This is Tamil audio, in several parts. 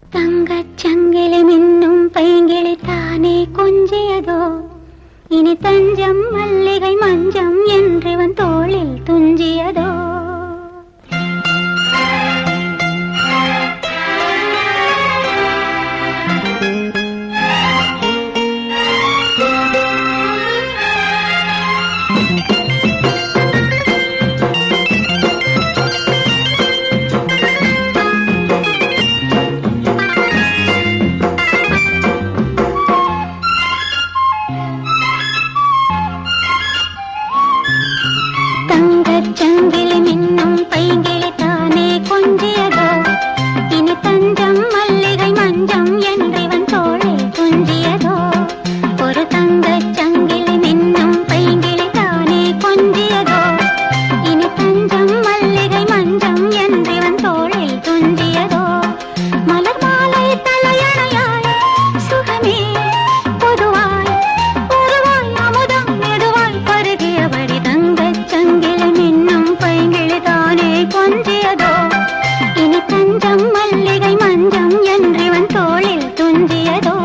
தங்கச் சங்கிலி மின்னும் பைங்கிளி தானே கொஞ்சியதோ இனி தஞ்சம் மல்லிகை மஞ்சம் என்றிவன் தோளில் துஞ்சியதோ தங்கச் சங்கிலி மின்னும் பைங்கிளி தானே கொஞ்சியதோ இனி தஞ்சம் மல்லிகை மஞ்சம் என்றிவன் தோளில் துஞ்சியதோ ஒரு தங்கச் சங்கிலி மின்னும் பைங்கிளி தானே கொஞ்சியதோ இனி தஞ்சம் மல்லிகை மஞ்சம் என்றிவன் தோளில் துஞ்சியதோ மலர் மாலை தலையணையாய் சுகமே பொதுவாய் பொதுவாய் அமுதம் நெடுவாய் பருகியபடி தங்கச் சங்கிலி மின்னும் பைங்கிளி தானே கொஞ்சியதோ இனி தஞ்சம் மல்லிகை மஞ்சம் என்றிவன் தோளில் துஞ்சியதோ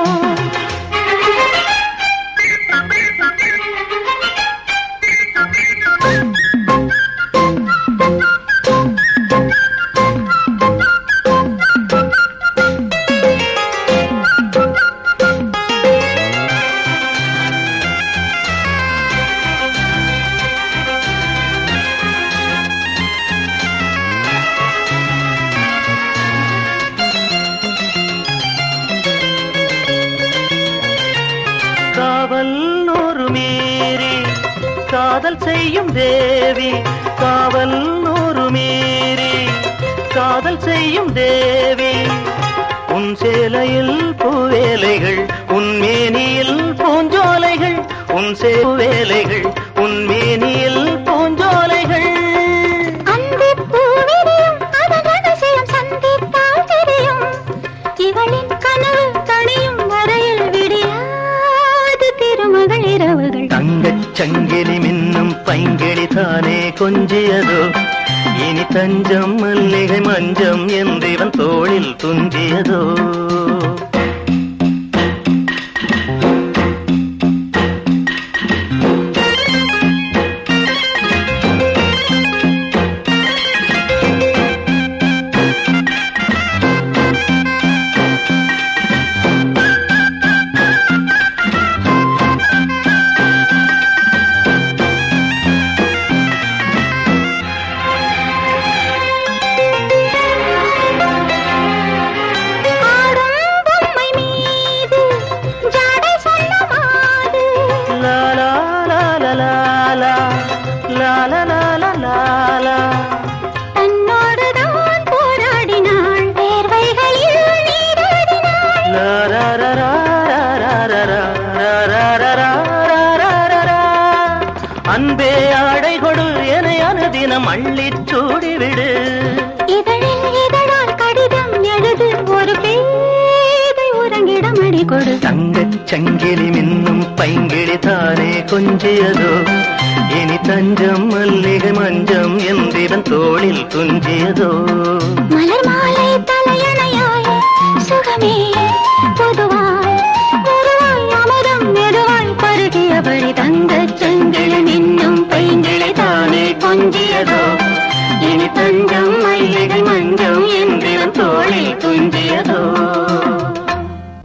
காவல் நூறு மீறி காதல் செய்யும் தேவி காவல் நூறு மீறி காதல் செய்யும் தேவி உன் சேலையில் பூவேலைகள் உன் மேனியில் பூஞ்சோலைகள் உன் சேவேலைகள் உன் மேனியில் பூஞ்சோலைகள் அந்திப் பூவிரியும் அதன் அதிசயம் சந்தித்தால் தெரியும். இவளின் கனவு தணியும் வரையில் விடியாது திருமகள் இரவுகள் தங்கச் சங்கிலி மின்னும் பைங்கிளி தானே கொஞ்சியதோ இனி தஞ்சம் மல்லிகை மஞ்சம் என்றிவன் தோளில் துஞ்சியதோ ஆடும் பொம்மை மீது ஜாடை சொல்ல மாது. லா லா லா லா லா லா லா லா லா லா லா லா தன்னோடுதான் போராடினாள் வேர்வைகளில் நீராடினாள் லா ரா ரா ரா ரா ரா ரா ரா ரா ரா ரா ரா ரா ரா ரா. அன்பே ஆடை கொடு என அனுதினம் அள்ளிச் சூடிவிடு இதழில் இதழால் கடிதம் எழுது ஒரு பேதை உறங்கிடம் அடி கொடு தங்கச் சங்கிலி மின்னும் பைங்கிளி தானே கொஞ்சியதோ இனி தஞ்சம் மல்லிகை மஞ்சம் என்றிவன் தோளில் துஞ்சியதோ மலர் மாலை தலையணையாய் சுகமே பொதுவாய் பொதுவாய் அமரம் மெதுவாய் பருகியபடி தங்கச் செங்கிழி மின்னும் பைங்கிளி தானே கொஞ்சியதோ இனி தஞ்சம் மல்லிகை மஞ்சம் என்றிவன் தோளில் துஞ்சியதோ